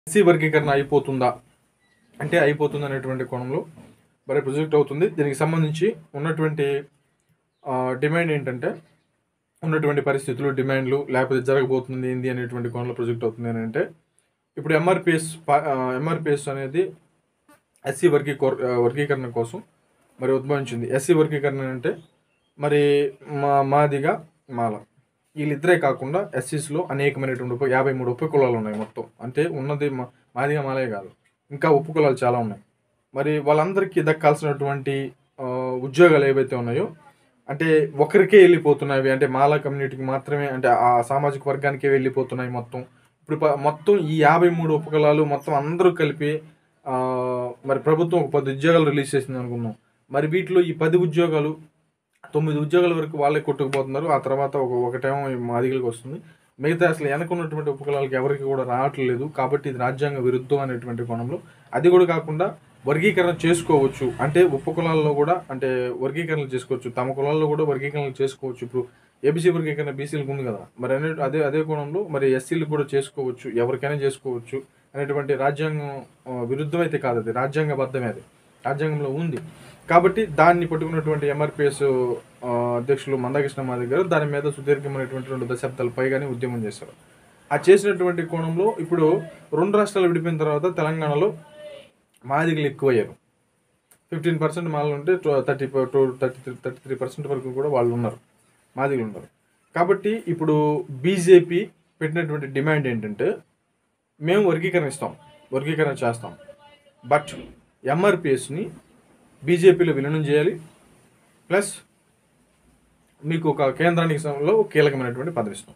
SC వర్గీకరణ అయిపోతుందా అంటే అయిపోతుంది అనేటువంటి కోణంలో మరి ప్రొజెక్ట్ అవుతుంది దీనికి సంబంధించి ఉన్నటువంటి ఆ, డిమాండ్ ఏంటంటే ఉన్నటువంటి పరిస్థితులు డిమాండ్లు లేకపోతే జరగబోతుంది ఏంది అనేటువంటి కోణంలో ప్రొజెక్ట్ అవుతుంది అని అంటే ఇప్పుడు ఎంఆర్పిఎస్ ఎంఆర్పిఎస్ అనేది ఎస్సీ వర్గీ వర్గీకరణ కోసం మరి ఉద్భవించింది ఎస్సీ వర్గీకరణ అంటే మరి మా మాదిగా మాల వీళ్ళిద్దరే కాకుండా ఎస్సీస్లో అనేకమైనటువంటి ఉప యాభై మూడు ఉప కులాలు ఉన్నాయి మొత్తం అంటే ఉన్నది మా మాదిగా మాలే కాదు ఇంకా ఉప కులాలు చాలా ఉన్నాయి మరి వాళ్ళందరికీ దక్కాల్సినటువంటి ఆ, ఉద్యోగాలు ఏవైతే ఉన్నాయో అంటే ఒకరికే వెళ్ళిపోతున్నాయి అంటే మాలా కమ్యూనిటీకి మాత్రమే అంటే ఆ సామాజిక వర్గానికే వెళ్ళిపోతున్నాయి మొత్తం ఇప్పుడు ప- మొత్తం ఈ యాభై మూడు ఉపకులాలు మొత్తం అందరూ కలిపి ఆ, మరి ప్రభుత్వం ఒక పది ఉద్యోగాలు రిలీజ్ చేసింది అనుకుందాం మరి వీటిలో ఈ పది ఉద్యోగాలు తొమ్మిది ఉద్యోగాల వరకు వాళ్ళే కొట్టుకుపోతున్నారు ఆ తర్వాత ఒక ఒకటేమో ఈ మాదిగలకు వస్తుంది మిగతా అసలు వెనకున్నటువంటి ఉపకులాలకు ఎవరికి కూడా రావట్లేదు కాబట్టి ఇది రాజ్యాంగ విరుద్ధం అనేటువంటి కోణంలో అది కూడా కాకుండా వర్గీకరణ చేసుకోవచ్చు అంటే ఉపకులాల్లో కూడా అంటే వర్గీకరణలు చేసుకోవచ్చు తమ కులాల్లో కూడా వర్గీకరణలు చేసుకోవచ్చు ఇప్పుడు ఏబీసీ వర్గీకరణ బీసీలకు ఉంది కదా మరి అనే అదే అదే కోణంలో మరి ఎస్సీలు కూడా చేసుకోవచ్చు ఎవరికైనా చేసుకోవచ్చు అనేటువంటి రాజ్యాంగం ఆ, విరుద్ధం అయితే కాదు అది రాజ్యాంగబద్ధమే అది రాజ్యాంగంలో ఉంది కాబట్టి దాన్ని పట్టుకున్నటువంటి ఎంఆర్పిఎస్ అధ్యక్షులు మందకృష్ణ మాది గారు దాని మీద సుదీర్ఘమైనటువంటి రెండు దశాబ్దాల పైగానే ఉద్యమం చేశారు ఆ చేసినటువంటి కోణంలో ఇప్పుడు రెండు రాష్ట్రాలు విడిపోయిన తర్వాత తెలంగాణలో మాదిగలు ఎక్కువయ్యారు ఫిఫ్టీన్ పర్సెంట్ మాలు ఉంటే thirty two thirty three thirty three percent వరకు కూడా వాళ్ళు ఉన్నారు మాదిగలు ఉన్నారు కాబట్టి ఇప్పుడు బీజేపీ పెట్టినటువంటి డిమాండ్ ఏంటంటే మేము వర్గీకరణ ఇస్తాం వర్గీకరణ చేస్తాం బట్ ఎంఆర్పిఎస్ని బీజేపీలో విలీనం చేయాలి ప్లస్ మీకు ఒక కేంద్రానికి సమయంలో ఒక కీలకమైనటువంటి పదవి ఇస్తాం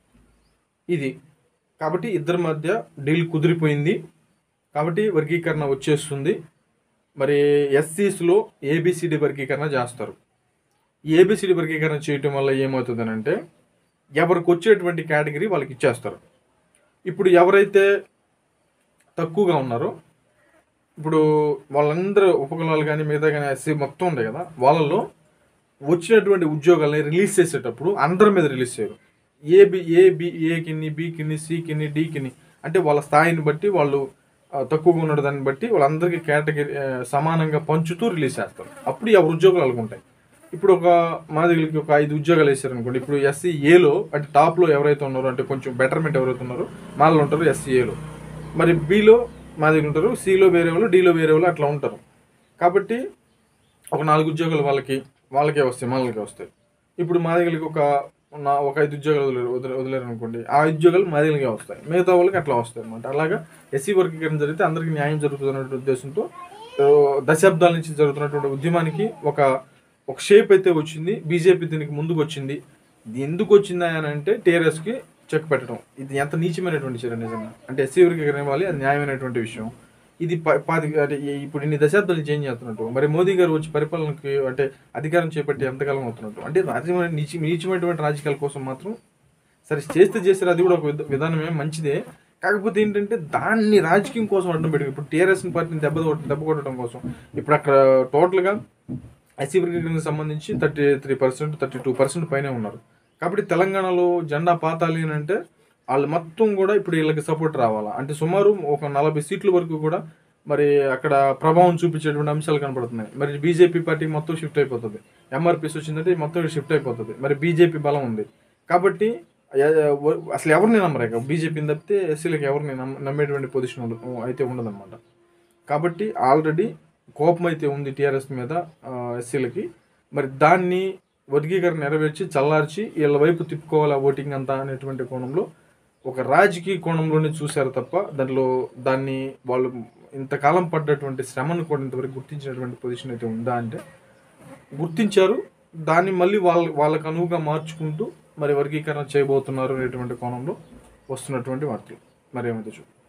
ఇది కాబట్టి ఇద్దరి మధ్య డీల్ కుదిరిపోయింది కాబట్టి వర్గీకరణ వచ్చేస్తుంది మరి ఎస్సీస్లో ఏబిసిడి వర్గీకరణ చేస్తారు ఈ ఏబిసిడి వర్గీకరణ చేయటం వల్ల ఏమవుతుందని అంటే ఎవరికి వచ్చేటువంటి కేటగిరీ వాళ్ళకి ఇచ్చేస్తారు ఇప్పుడు ఎవరైతే తక్కువగా ఉన్నారో ఇప్పుడు వాళ్ళందరూ ఉపకులాలు కానీ మిగతా కానీ ఎస్సీ మొత్తం ఉంది కదా వాళ్ళలో వచ్చినటువంటి ఉద్యోగాల్ని రిలీజ్ చేసేటప్పుడు అందరి మీద రిలీజ్ చేయరు A B A B A కిన్ని బి కిన్ని సి కిన్ని డి కిన్ని అంటే వాళ్ళ స్థాయిని బట్టి వాళ్ళు ఆ, తక్కువగా ఉన్న దాన్ని బట్టి వాళ్ళందరికీ కేటగిరీ ఆ, సమానంగా పంచుతూ రిలీజ్ చేస్తారు అప్పుడు ఎవరు ఉద్యోగాలు వాళ్ళకు ఉంటాయి ఇప్పుడు ఒక మాదిగలకి ఒక ఐదు ఉద్యోగాలు వేసారు అనుకోండి ఇప్పుడు ఎస్సీ ఏలో అంటే టాప్లో ఎవరైతే ఉన్నారో అంటే కొంచెం బెటర్మెంట్ ఎవరైతే ఉన్నారో మాలో ఉంటారు ఎస్సీ ఏలో మరి బిలో మాదిగలు ఉంటారు సిలో వేరే వాళ్ళు డిలో వేరే వాళ్ళు అట్లా ఉంటారు కాబట్టి ఒక నాలుగు ఉద్యోగాలు వాళ్ళకి వాళ్ళకే వస్తాయి మనలకే వస్తాయి ఇప్పుడు మాదిగలకి ఒక నా ఒక ఐదు ఉద్యోగాలు వదిలేరు వదిలే వదిలేరు అనుకోండి ఆ ఉద్యోగాలు మాదిగలకే వస్తాయి మిగతా వాళ్ళకి అట్లా వస్తాయి అనమాట అలాగా ఎస్సీ వర్గీకరణ జరిగితే అందరికీ న్యాయం జరుగుతుంది అనే ఉద్దేశంతో ఆ, దశాబ్దాల నుంచి జరుగుతున్నటువంటి ఉద్యమానికి ఒక ఒక షేప్ అయితే వచ్చింది బీజేపీ దీనికి ముందుకు వచ్చింది ఇది ఎందుకు వచ్చిందా అని అంటే టీఆర్ఎస్కి చెక్ పెట్టడం ఇది ఎంత నీచమైనటువంటి చర్య నిజంగా అంటే ఎస్సీ వర్గీకరణ ఇవ్వాలి అది న్యాయమైనటువంటి విషయం ఇది ప- పాతి అంటే ఈ- ఇప్పుడు ఇన్ని దశాబ్దాలు చేంజ్ చేస్తున్నట్టు మరి మోదీ గారు వచ్చి పరిపాలనకి అంటే అధికారం చేపట్టి ఎంతకాలం అవుతున్నట్టు అంటే రాజ్యమైన నీచ నీచమైనటువంటి రాజకీయాల కోసం మాత్రం సరే చేస్తే చేస్తారు అది కూడా ఒక విధ- విధానమే మంచిదే కాకపోతే ఏంటంటే దాన్ని రాజకీయం కోసం అడ్డం పెట్టి ఇప్పుడు టీఆర్ఎస్ పార్టీని దెబ్బ కొట్ట- దెబ్బ కొట్టడం కోసం ఇప్పుడు అక్కడ టోటల్గా ఎస్సీ వర్గీకరణకు సంబంధించి thirty three percent thirty two percent పైనే ఉన్నారు కాబట్టి తెలంగాణలో జెండా పాతాలి అని అంటే వాళ్ళు మొత్తం కూడా ఇప్పుడు వీళ్ళకి సపోర్ట్ రావాలా అంటే సుమారు ఒక నలభై సీట్ల వరకు కూడా మరి అక్కడ ప్రభావం చూపించేటువంటి అంశాలు కనపడుతున్నాయి మరి బీజేపీ పార్టీ మొత్తం షిఫ్ట్ అయిపోతుంది ఎంఆర్పీస్ వచ్చిందంటే మొత్తం షిఫ్ట్ అయిపోతుంది మరి బీజేపీ బలం ఉంది కాబట్టి ఎ- ఎ- అసలు ఎవరిని నమ్మరు ఇక బీజేపీని తప్పితే ఎస్సీలకు ఎవరిని నమ్మ నమ్మేటువంటి పొజిషన్ ఉండదు అయితే ఉండదన్నమాట కాబట్టి ఆల్రెడీ కోపం అయితే ఉంది టీఆర్ఎస్ మీద ఎస్సీలకి మరి దాన్ని వర్గీకరణ నెరవేర్చి చల్లార్చి వీళ్ళ వైపు తిప్పుకోవాలా ఓటింగ్ అంతా అనేటువంటి కోణంలో ఒక రాజకీయ కోణంలోనే చూశారు తప్ప దాంట్లో దాన్ని వాళ్ళు ఇంతకాలం పడ్డటువంటి శ్రమను కూడా ఇంతవరకు గుర్తించినటువంటి పొజిషన్ అయితే ఉందా అంటే గుర్తించారు దాన్ని మళ్ళీ వాళ్ళ వాళ్ళకు అనువుగా మార్చుకుంటూ మరి వర్గీకరణ చేయబోతున్నారు అనేటువంటి కోణంలో వస్తున్నటువంటి వార్తలు మరి ఏమైతే చూ